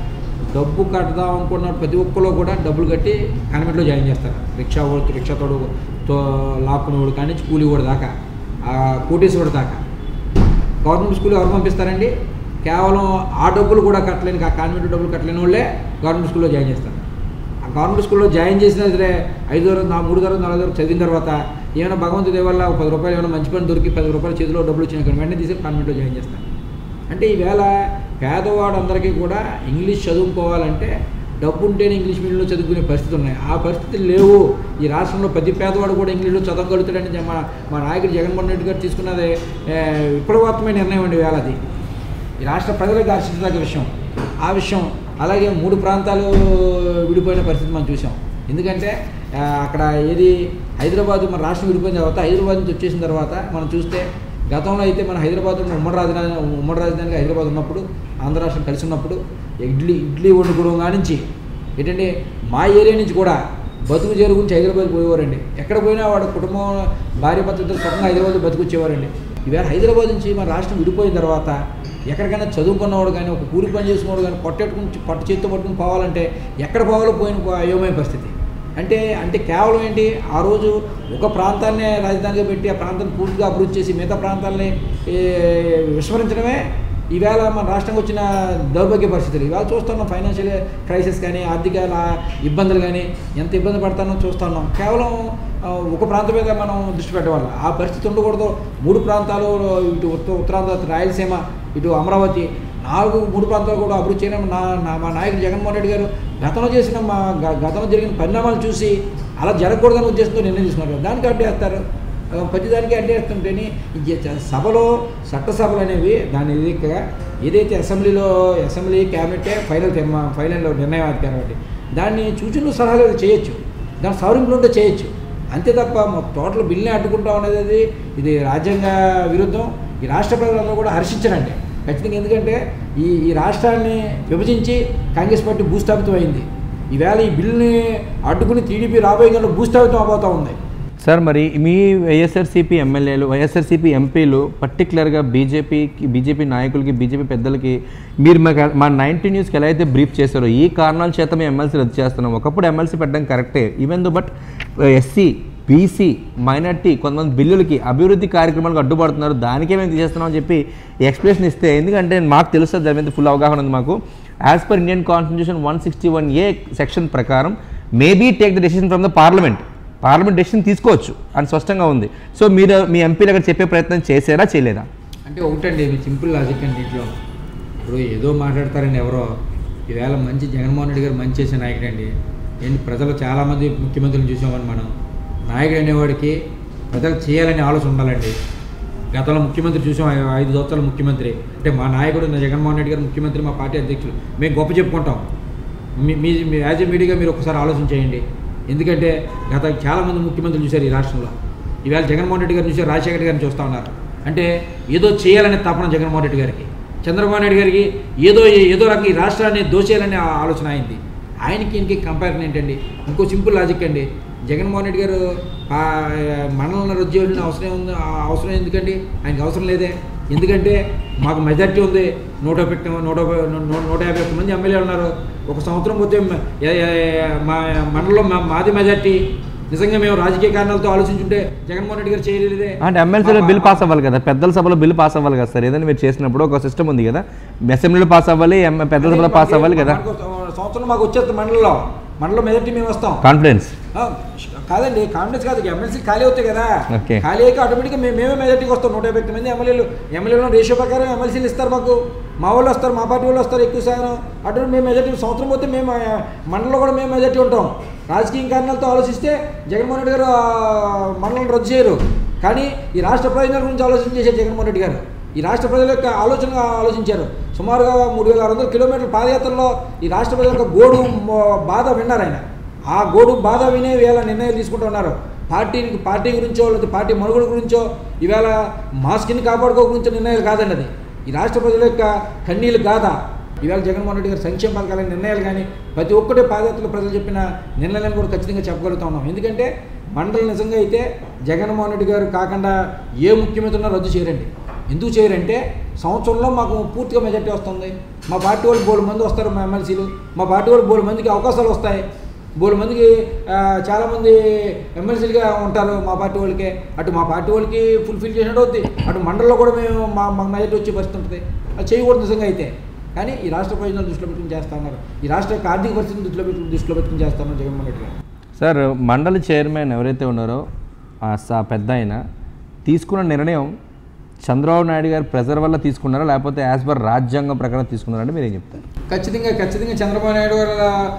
డబ్బు కడదాం అనుకున్న ప్రతి ఒక్కరు కూడా డబ్బులు కట్టి కాన్వెంట్లో జాయిన్ చేస్తారు రిక్షా వాడు రిక్షా తోడు తో లాక్కునేవాడు కానీ కూలి కూడా దాకా ఆ కోటేశ్వరుడు దాకా గవర్నమెంట్ స్కూల్ ఎవరు పంపిస్తారండి కేవలం ఆ డబ్బులు కూడా కట్టలేని ఆ కాన్వెంట్ డబ్బులు కట్టలేని వాళ్ళే గవర్నమెంట్ స్కూల్లో జాయిన్ చేస్తారు ఆ గవర్నమెంట్ స్కూల్లో జాయిన్ చేసిన సరే ఐదు తరగతి నా మూడు తరగతి నాలుగు తరగతి చదివిన తర్వాత ఏమైనా భగవంతుడి దయ వల్ల ఒక పది రూపాయలు ఏమైనా మంచి పని దొరికి పది రూపాయల చేతిలో డబ్బులు వచ్చిన వెంటనే తీసుకెళ్ళి కాన్వెంట్లో జాయిన్ చేస్తారు అంటే ఈవేళ పేదవాడందరికీ కూడా ఇంగ్లీష్ చదువుకోవాలంటే డబ్బు ఉంటేనే ఇంగ్లీష్ మీడియంలో చదువుకునే పరిస్థితులు ఉన్నాయి ఆ పరిస్థితులు లేవు ఈ రాష్ట్రంలో ప్రతి పేదవాడు కూడా ఇంగ్లీష్లో చదవగలుగుతాడని మన మా నాయకుడు జగన్మోహన్ రెడ్డి గారు తీసుకున్నది ఏ, విప్లవాత్మకమైన నిర్ణయం అండి వేళ అది ఈ రాష్ట్ర ప్రజలకు దర్శించదగ్గ విషయం ఆ విషయం అలాగే మూడు ప్రాంతాలు విడిపోయిన పరిస్థితి మనం చూసాం ఎందుకంటే ఆ, అక్కడ ఏది హైదరాబాద్ మన రాష్ట్రం విడిపోయిన తర్వాత హైదరాబాద్ నుంచి వచ్చేసిన తర్వాత మనం చూస్తే గతంలో అయితే మన హైదరాబాద్ ఉన్న ఉమ్మడి రాజధాని ఉమ్మడి రాజధానిగా హైదరాబాద్ ఉన్నప్పుడు ఆంధ్ర రాష్ట్రం కలిసి ఉన్నప్పుడు ఇడ్లీ ఇడ్లీ వండుకోవడం కానించి ఏంటంటే మా ఏరియా నుంచి కూడా బతుకు చేరు గురించి హైదరాబాద్ పోయేవారండి ఎక్కడ పోయినా వాడు కుటుంబం భార్య భర్తలతో సుఖంగా హైదరాబాద్ బతుకొచ్చేవారండి ఈవేళ హైదరాబాద్ నుంచి మన రాష్ట్రం విడిపోయిన తర్వాత ఎక్కడికైనా చదువుకున్నవాడు కానీ ఒక కూలి పని చేసుకున్నవాడు కానీ పొట్టెట్టుకుని పట్టు చేతితో పట్టుకుని పోవాలంటే ఎక్కడ పోవాలో పోయిన పో- అయోమయ పరిస్థితి అంటే అంటే కేవలం ఏంటి ఆ రోజు ఒక ప్రాంతాన్నే రాజధానిగా పెట్టి ఆ ప్రాంతాన్ని పూర్తిగా అభివృద్ధి చేసి మిగతా ప్రాంతాలని ఏ, విస్మరించడమే ఈవేళ మన రాష్ట్రంకి వచ్చిన దౌర్భాగ్య పరిస్థితులు ఇవాళ చూస్తున్నాం ఫైనాన్షియల్ క్రైసిస్ కానీ ఆర్థిక లా- ఇబ్బందులు కానీ ఎంత ఇబ్బంది పడతానో చూస్తున్నాం కేవలం ఆ, ఒక ప్రాంతం మీద మనం దృష్టి పెట్టవాలి ఆ పరిస్థితి ఉండకూడదు మూడు ప్రాంతాలు ఇటు ఉత్తర ఉత్తరాంధ్ర రాయలసీమ ఇటు అమరావతి నాలుగు మూడు ప్రాంతాలు కూడా అభివృద్ధి చేయడం నా నా మా నాయకుడు జగన్మోహన్ రెడ్డి గారు గతంలో చేసిన మా గ- గతంలో జరిగిన పరిణామాలు చూసి అలా జరగకూడదని ఉద్దేశంతో నిర్ణయం తీసుకున్నారు దానికి అడ్డేస్తారు ఆ, ప్రతిదానికి అడ్డేస్తుంటేని ఈ జ- సభలో చట్టసభలు అనేవి దాని ఎదికగా ఏదైతే అసెంబ్లీలో అసెంబ్లీ క్యాబినెటే ఫైనల్ తీర్మా ఫైనల్ నిర్ణయం అధికారం అండి దాన్ని సూచనలు సలహాలు చేయొచ్చు దాని సవరింపులు ఉంటే చేయొచ్చు అంతే తప్ప మొ- టోటల్ బిల్ని అడ్డుకుంటాం అనేది అది ఇది రాజ్యాంగ విరుద్ధం ఈ రాష్ట్ర ప్రజలందరూ కూడా హర్షించరండి ఖచ్చితంగా ఎందుకంటే ఈ ఈ రాష్ట్రాన్ని విభజించి కాంగ్రెస్ పార్టీ భూస్థాపితం అయింది ఈవేళ ఈ బిల్లుని అడ్డుకుని టీడీపీ రాబోయే కాలంలో భూస్థాపితం అవబోతూ ఉంది సార్ మరి మీ వైఎస్ఆర్సీపీ ఎమ్మెల్యేలు వైఎస్ఆర్సీపీ ఎంపీలు పర్టికులర్గా బీజేపీకి బీజేపీ నాయకులకి బీజేపీ పెద్దలకి మీరు మాకు మా నైన్టీ న్యూస్కి ఎలా అయితే బ్రీఫ్ చేశారో ఈ కారణాల చేత మేము ఎమ్మెల్సీ రద్దు చేస్తున్నాం ఒకప్పుడు ఎమ్మెల్సీ పెట్టడం కరెక్టే even though but SC BC minority కొంతమంది బిల్లులకి అభివృద్ధి కార్యక్రమాలకు అడ్డుపడుతున్నారు దానికే మేము తీసేస్తున్నాం అని చెప్పి ఎక్స్ప్లెనేషన్ ఇస్తే ఎందుకంటే మాకు తెలుస్తుంది దాని మీద ఫుల్ అవగాహన ఉంది మాకు as per Indian constitution one sixty one A section ప్రకారం maybe take the decision from the parliament parliament decision తీసుకోవచ్చు అని స్పష్టంగా ఉంది సో మీరు మీ ఎంపీలు అక్కడ చెప్పే ప్రయత్నం చేశారా చేయలేదా అంటే ఒకటండి ఇది సింపుల్ లాజిక్ అండి ఇంట్లో ఇప్పుడు ఏదో మాట్లాడతారండి ఎవరో ఈవేళ మంచి జగన్మోహన్ రెడ్డి గారు మంచి చేసే నాయకుడు అండి ఏంటి ప్రజలు చాలామంది ముఖ్యమంత్రులు చూసామని మనం నాయకుడు అనేవాడికి ప్రజలు చేయాలనే ఆలోచన ఉండాలండి గతంలో ముఖ్యమంత్రి చూసాం ఐ- ఐదు సంవత్సరాల ముఖ్యమంత్రి అంటే మా నాయకుడు నా జగన్మోహన్ రెడ్డి గారు ముఖ్యమంత్రి మా పార్టీ అధ్యక్షులు మేము గొప్ప చెప్పుకుంటాం మీ మీ మీ యాజ్ ఏ మీడియాగా మీరు ఒకసారి ఆలోచన చేయండి ఎందుకంటే గత చాలామంది ముఖ్యమంత్రులు చూశారు ఈ రాష్ట్రంలో ఈవేళ జగన్మోహన్ రెడ్డి గారిని చూసి రాజశేఖర రెడ్డి గారిని చూస్తూ ఉన్నారు అంటే ఏదో చేయాలనే తపన జగన్మోహన్ రెడ్డి గారికి చంద్రబాబు నాయుడు గారికి ఏదో ఏదో రకంగా ఈ రాష్ట్రాన్ని దోచేయాలనే ఆ ఆలోచన అయింది ఆయనకి ఈయనకి కంపారిజన్ ఏంటండి ఇంకో సింపుల్ లాజిక్ అండి జగన్మోహన్ రెడ్డి గారు ఆ, మనల్ని రద్దు చేయాల్సిన అవసరం ఉంది ఆ అవసరం ఎందుకండి ఆయనకి అవసరం లేదే ఎందుకంటే మాకు మెజార్టీ ఉంది నూట ఒకటి నూట ఒక- నూ- నూట యాభై ఒక్క మంది ఎమ్మెల్యేలు ఉన్నారు ఒక సంవత్సరం పోతే మ- ఏ- ఏ- మా మండలంలో మా- మాది మెజార్టీ నిజంగా మేము రాజకీయ కారణాలతో ఆలోచించుంటే జగన్మోహన్ రెడ్డి గారు చేయలేదే అంటే ఎమ్మెల్సీలో బిల్ పాస్ అవ్వాలి కదా పెద్దల సభలో బిల్ పాస్ అవ్వాలి కదా సార్ ఏదైనా మీరు చేసినప్పుడు ఒక సిస్టమ్ ఉంది కదా అసెంబ్లీలో పాస్ అవ్వాలి ఎం- పెద్దల సభలో పాస్ అవ్వాలి కదా మనకు సంవత్సరం మాకు వచ్చేస్తుంది మండలంలో మండలం మెజార్టీ మేము వస్తాం కాన్ఫిడెన్స్ ఆ, కాదండి కాంగ్రెస్ కాదు ఎమ్మెల్సీ ఖాళీ అవుతాయి కదా ఓకే. ఖాళీ అయ్యాక ఆటోమేటిక్గా మేము మేమే మెజార్టీకి వస్తాం నూట యాభై మంది ఎమ్మెల్యేలు ఎమ్మెల్యేలు రేషియో ప్రకారం ఎమ్మెల్సీలు ఇస్తారు మాకు మా వాళ్ళు వస్తారు మా పార్టీ వాళ్ళు వస్తారు ఎక్కువ శాతం అటు మేము మెజార్టీ సంవత్సరం పోతే మేము ఆ, మండలంలో కూడా మేము మెజార్టీ ఉంటాం రాజకీయ కారణాలతో ఆలోచిస్తే జగన్మోహన్ రెడ్డి గారు ఆ, మండలం రద్దు చేయరు కానీ ఈ రాష్ట్ర ప్రయోజనాల గురించి ఆలోచన చేశారు జగన్మోహన్ రెడ్డి గారు ఈ రాష్ట్ర ప్రజల యొక్క ఆలోచనగా ఆలోచించారు సుమారుగా మూడు వేల ఆరు వందల కిలోమీటర్ల పాదయాత్రలో ఈ రాష్ట్ర ప్రజల యొక్క గోడు మో- బాధ విన్నారు ఆయన ఆ గోడు బాధ వినే వేళ నిర్ణయాలు తీసుకుంటూ ఉన్నారు పార్టీకి పార్టీ గురించో లేదా పార్టీ మనుగడ గురించో ఈవేళ మాస్కిని కాపాడుకో గురించో నిర్ణయాలు కాదండి అది ఈ రాష్ట్ర ప్రజల యొక్క కన్నీళ్ళు గాథ ఈవేళ జగన్మోహన్ రెడ్డి గారి సంక్షేమ పథకాల నిర్ణయాలు కానీ ప్రతి ఒక్కటి పాదయాత్రలో ప్రజలు చెప్పిన నిర్ణయాలను కూడా ఖచ్చితంగా చెప్పగలుగుతా ఉన్నాం ఎందుకంటే మండలి నిజంగా అయితే జగన్మోహన్ రెడ్డి గారు కాకుండా ఏ ముఖ్యమంత్రి ఉన్నా రద్దు చేయరండి ఎందుకు చేయరంటే సంవత్సరంలో మాకు పూర్తిగా మెజార్టీ వస్తుంది మా పార్టీ వాళ్ళు బోలు మంది వస్తారు మా ఎమ్మెల్సీలు మా పార్టీ వాళ్ళు బోలు మందికి అవకాశాలు వస్తాయి బోలు మందికి ఆ, చాలామంది ఎమ్మెల్సీలుగా ఉంటారు మా పార్టీ వాళ్ళకి అటు మా పార్టీ వాళ్ళకి ఫుల్ఫిల్ చేసినట్టు అవుద్ది అటు మండలంలో కూడా మేము మా మా మెజార్టీ వచ్చే పరిస్థితి ఉంటుంది అది చేయకూడదు నిజంగా అయితే కానీ ఈ రాష్ట్ర ప్రయోజనాలు దృష్టిలో పెట్టుకుని చేస్తా ఉన్నారు ఈ రాష్ట్ర యొక్క ఆర్థిక పరిస్థితిని దృష్టిలో పెట్టుకుని దృష్టిలో పెట్టుకుని చేస్తా ఉన్నారు జగన్మోహన్ రెడ్డి గారు సార్ మండలి చైర్మన్ ఎవరైతే ఉన్నారో ఆ స- పెద్ద ఆయన తీసుకున్న నిర్ణయం చంద్రబాబు నాయుడు గారు ప్రెజర్ వల్ల తీసుకున్నారా లేకపోతే యాజ్ పర్ రాజ్యాంగం ప్రకారం తీసుకున్నారంటే మీరు ఏం చెప్తారు ఖచ్చితంగా ఖచ్చితంగా చంద్రబాబు నాయుడు గారు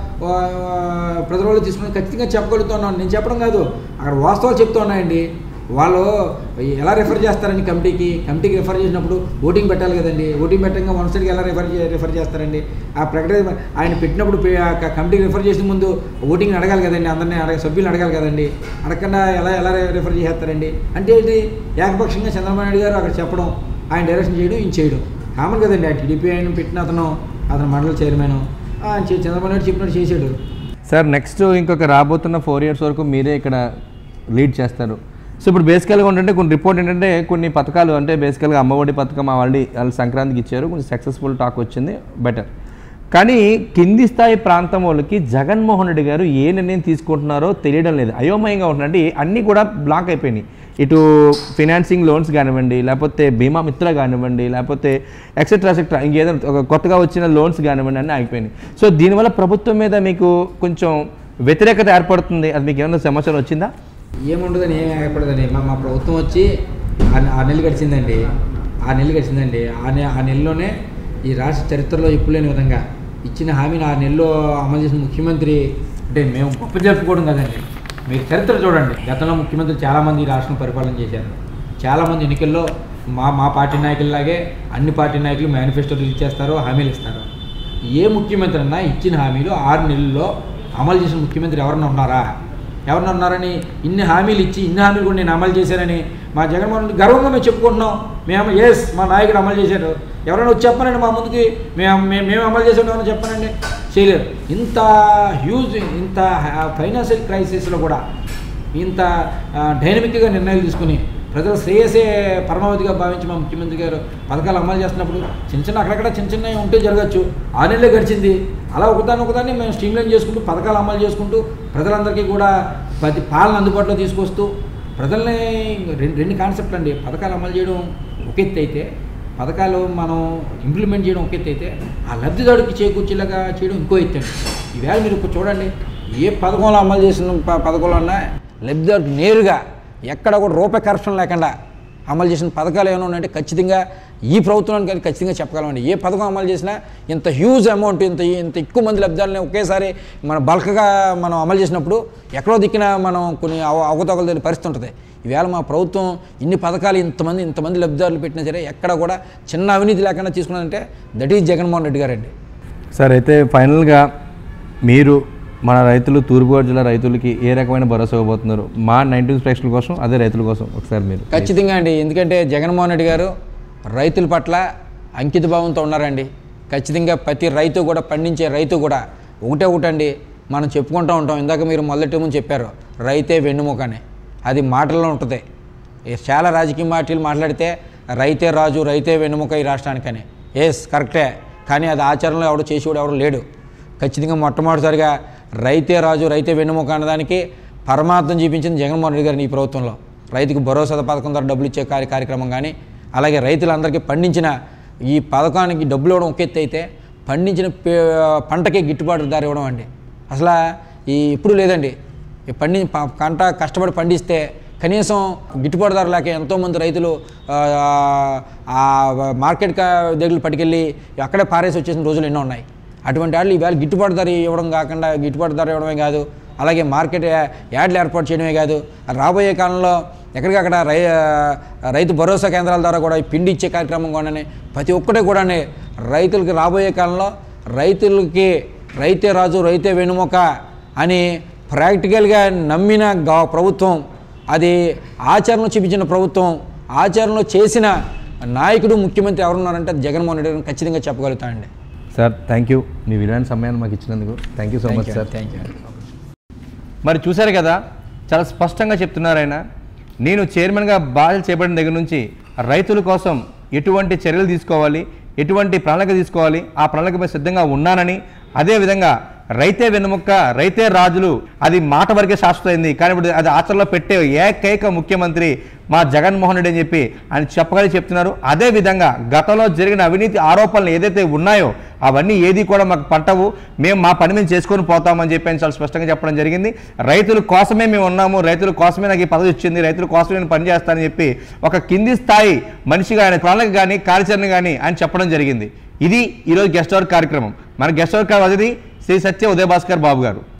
ప్రజల వాళ్ళు తీసుకుని ఖచ్చితంగా చెప్పగలుగుతున్నాను నేను చెప్పడం కాదు అక్కడ వాస్తవాలు చెప్తూ ఉన్నాయండి వాళ్ళు ఎలా రిఫర్ చేస్తారండి కమిటీకి కమిటీకి రిఫర్ చేసినప్పుడు ఓటింగ్ పెట్టాలి కదండి ఓటింగ్ పెట్టంగా వన్ సైడ్కి ఎలా రిఫర్ చే- రిఫర్ చేస్తారండి ఆ ప్రకటన ఆయన పెట్టినప్పుడు పే- ఆ క- కమిటీకి రిఫర్ చేసిన ముందు ఓటింగ్ అడగాలి కదండి అందరినీ అడగ సభ్యులు అడగాలి కదండి అడగకుండా ఎలా ఎలా రిఫర్ చేస్తారండి అంటే ఏంటి ఏకపక్షంగా చంద్రబాబు నాయుడు గారు అక్కడ చెప్పడం ఆయన డైరెక్షన్ చేయడం ఈయన చేయడం కామన్ కదండి ఆ టీడీపీ ఆయన పెట్టిన అతను అతను మండల చైర్మన్ ఆయన చే- చంద్రబాబు నాయుడు చెప్పినట్టు చేశాడు సార్ నెక్స్ట్ ఇంకొక రాబోతున్న ఫోర్ ఇయర్స్ వరకు మీరే ఇక్కడ లీడ్ చేస్తారు సో ఇప్పుడు బేసికల్గా ఏంటంటే కొన్ని రిపోర్ట్ ఏంటంటే కొన్ని పథకాలు అంటే బేసికల్గా అమ్మఒడి పథకం ఆల్రెడీ వాళ్ళు సంక్రాంతికి ఇచ్చారు కొంచెం సక్సెస్ఫుల్ టాక్ వచ్చింది బెటర్ కానీ కింది స్థాయి ప్రాంతం వాళ్ళకి జగన్మోహన్ రెడ్డి గారు ఏ నిర్ణయం తీసుకుంటున్నారో తెలియడం లేదు అయోమయంగా ఉంటున్నాయి అంటే అన్నీ కూడా బ్లాక్ అయిపోయినాయి ఇటు ఫినాన్సింగ్ లోన్స్ కానివ్వండి లేకపోతే బీమా మిత్ర కానివ్వండి లేకపోతే ఎక్సెట్రా ఎక్సెట్రా ఇంకేదైనా ఒక కొత్తగా వచ్చిన లోన్స్ కానివ్వండి అన్నీ ఆగిపోయినాయి సో దీనివల్ల ప్రభుత్వం మీద మీకు కొంచెం వ్యతిరేకత ఏర్పడుతుంది అది మీకు ఏమైనా సమాచారం వచ్చిందా ఏముండదని ఏం ఏర్పడదని మా మా ప్రభుత్వం వచ్చి ఆ- ఆ నెలలు గడిచిందండి ఆ నెలలు గడిచిందండి ఆ నె ఆ నెలలోనే ఈ రాష్ట్ర చరిత్రలో ఎప్పుడు లేని విధంగా ఇచ్చిన హామీని ఆ నెలలో అమలు చేసిన ముఖ్యమంత్రి అంటే మేము గొప్ప జరుపుకోవడం కదండి మీరు చరిత్ర చూడండి గతంలో ముఖ్యమంత్రి చాలామంది ఈ రాష్ట్రం పరిపాలన చేశారు చాలామంది ఎన్నికల్లో మా మా పార్టీ నాయకుల్లాగే అన్ని పార్టీ నాయకులు మేనిఫెస్టో రిలీజ్ చేస్తారు హామీలు ఇస్తారు ఏ ముఖ్యమంత్రి అన్నా ఇచ్చిన హామీలు ఆరు నెలల్లో అమలు చేసిన ముఖ్యమంత్రి ఎవరన్నా ఉన్నారా ఎవరన్నా ఉన్నారని ఇన్ని హామీలు ఇచ్చి ఇన్ని హామీలు కూడా నేను అమలు చేశానని మా జగన్మోహన్ రెడ్డి గర్వంగా మేము చెప్పుకుంటున్నాం మేము ఎస్ మా నాయకుడు అమలు చేశారు ఎవరైనా వచ్చి చెప్పనండి మా ముందుకి మేము మేము మేము అమలు చేసాం ఏమైనా చెప్పనండి చేయలేరు ఇంత హ్యూజ్ ఇంత ఫైనాన్షియల్ క్రైసిస్లో కూడా ఇంత డైనమిక్గా నిర్ణయాలు తీసుకుని ప్రజల శ్రేయసే పరమావధిగా భావించి మా ముఖ్యమంత్రి గారు పథకాలు అమలు చేస్తున్నప్పుడు చిన్న చిన్న అక్కడక్కడ చిన్న చిన్నవి ఉంటే జరగచ్చు ఆ నెలలే గడిచింది అలా ఒకదాని ఒకదాన్ని మేము స్ట్రీమ్లైన్ చేసుకుంటూ పథకాలు అమలు చేసుకుంటూ ప్రజలందరికీ కూడా ప్రతి పాలన అందుబాటులో తీసుకొస్తూ ప్రజల్ని రెండు రెండు కాన్సెప్ట్లు అండి పథకాలు అమలు చేయడం ఒక ఎత్తు అయితే పథకాలు మనం ఇంప్లిమెంట్ చేయడం ఒక ఎత్తు అయితే ఆ లబ్ధిదారుడికి చేకూర్చేలాగా చేయడం ఇంకో ఎత్తు అండి ఈవేళ మీరు ఇప్పుడు చూడండి ఏ పథకంలో అమలు చేసిన ప- పథకంలో ఉన్నా లబ్ధిదారుడికి నేరుగా ఎక్కడ కూడా రూపాయి కరప్షన్ లేకుండా అమలు చేసిన పథకాలు ఏమైనా ఉన్నాయంటే ఖచ్చితంగా ఈ ప్రభుత్వానికి కానీ ఖచ్చితంగా చెప్పగలమండి ఏ పథకం అమలు చేసినా ఇంత హ్యూజ్ అమౌంట్ ఇంత ఇంత ఎక్కువ మంది లబ్ధాలని ఒకేసారి మన బల్క్గా మనం అమలు చేసినప్పుడు ఎక్కడో దిక్కిన మనం కొన్ని అవ- అవకతవకలు తెలియని పరిస్థితి ఉంటుంది ఈవేళ మా ప్రభుత్వం ఇన్ని పథకాలు ఇంతమంది ఇంతమంది లబ్ధిదారులు పెట్టినా సరే ఎక్కడ కూడా చిన్న అవినీతి లేకుండా తీసుకున్నారంటే దట్ ఈజ్ జగన్మోహన్ రెడ్డి గారండి సార్ అయితే ఫైనల్గా మీరు మన రైతులు తూర్పుగోదావరి జిల్లా రైతులకి ఏ రకమైన భరోసా ఇవ్వబోతున్నారు మా నైన్టీన్ ప్రేక్షకుల కోసం అదే రైతుల కోసం ఒకసారి మీరు ఖచ్చితంగా అండి ఎందుకంటే జగన్మోహన్ రెడ్డి గారు రైతుల పట్ల అంకిత భావంతో ఉన్నారండి ఖచ్చితంగా ప్రతి రైతు కూడా పండించే రైతు కూడా ఒకటే ఒకటండి మనం చెప్పుకుంటూ ఉంటాం ఇందాక మీరు మొదటి ముందు చెప్పారు రైతే వెన్నుముక అని అది మాటల్లో ఉంటుంది ఏ చాలా రాజకీయ మాటలు మాట్లాడితే రైతే రాజు రైతే వెన్నుముక ఈ రాష్ట్రానికని ఎస్ కరెక్టే కానీ అది ఆచరణలో ఎవడు చేసేవాడు ఎవడు లేడు ఖచ్చితంగా మొట్టమొదటిసారిగా రైతే రాజు రైతే వెన్నుముక అన్నదానికి పరమార్థం చూపించింది జగన్మోహన్ రెడ్డి గారిని ఈ ప్రభుత్వంలో రైతుకు భరోసా పథకం ద్వారా డబ్బులు ఇచ్చే కార్య కార్యక్రమం కానీ అలాగే రైతులందరికీ పండించిన ఈ పథకానికి డబ్బులు ఇవ్వడం ఒక ఎత్తు అయితే పండించిన పే- పంటకే గిట్టుబాటు ధర ఇవ్వడం అండి అసలు ఈ ఇప్పుడు లేదండి ఈ పండి ప- పంట కష్టపడి పండిస్తే కనీసం గిట్టుబాటు ధర లేక ఎంతోమంది రైతులు ఆ, ఆ మార్కెట్ కా- దగ్గర పట్టుకెళ్ళి అక్కడే పారేసి వచ్చేసిన రోజులు ఎన్నో ఉన్నాయి అటువంటి వాళ్ళు ఈవేళ గిట్టుబాటు ధర ఇవ్వడం కాకుండా గిట్టుబాటు ధర ఇవ్వడమే కాదు అలాగే మార్కెట్ యా- యార్డ్లు ఏర్పాటు చేయడమే కాదు రాబోయే కాలంలో ఎక్కడికక్కడ రై రైతు భరోసా కేంద్రాల ద్వారా కూడా ఈ పిండి ఇచ్చే కార్యక్రమం కూడా ప్రతి ఒక్కటే కూడా రైతులకి రాబోయే కాలంలో రైతులకి రైతే రాజు రైతే వెనుముక అని ప్రాక్టికల్గా నమ్మిన గా- ప్రభుత్వం అది ఆచరణలో చూపించిన ప్రభుత్వం ఆచరణలో చేసిన నాయకుడు ముఖ్యమంత్రి ఎవరున్నారంటే అది జగన్మోహన్ రెడ్డి గారిని ఖచ్చితంగా చెప్పగలుగుతానండి సార్ థ్యాంక్ యూ మీ విలువైన సమయాన్ని మాకు ఇచ్చినందుకు thank you so much sir thank you మరి చూశారు కదా చాలా స్పష్టంగా చెప్తున్నారు ఆయన నేను చైర్మన్గా బాధ్యత చేపట్టిన దగ్గర నుంచి రైతుల కోసం ఎటువంటి చర్యలు తీసుకోవాలి ఎటువంటి ప్రణాళిక తీసుకోవాలి ఆ ప్రణాళికపై సిద్ధంగా ఉన్నానని అదేవిధంగా రైతే వెన్నుముక్క రైతే రాజులు అది మాట వరకే శాశ్వతమైంది కానీ ఇప్పుడు అది ఆచరణలో పెట్టే ఏకైక ముఖ్యమంత్రి మా జగన్మోహన్ రెడ్డి అని చెప్పి ఆయన చెప్పగలిగి చెప్తున్నారు అదే విధంగా గతంలో జరిగిన అవినీతి ఆరోపణలు ఏదైతే ఉన్నాయో అవన్నీ ఏది కూడా మాకు పట్టవు మేము మా పని మేము చేసుకొని పోతామని చెప్పి ఆయన చాలా స్పష్టంగా చెప్పడం జరిగింది రైతుల కోసమే మేము ఉన్నాము రైతుల కోసమే నాకు ఈ పదవి ఇచ్చింది రైతుల కోసమే నేను పనిచేస్తానని చెప్పి ఒక కింది స్థాయి మనిషిగా ఆయన ప్రణాళిక కానీ కార్యాచరణ కానీ ఆయన చెప్పడం జరిగింది ఇది ఈరోజు గెస్ట్ అవర్ కార్యక్రమం మన గెస్ట్ అవర్ అతిథి శ్రీ సత్య ఉదయభాస్కర్ బాబు గారు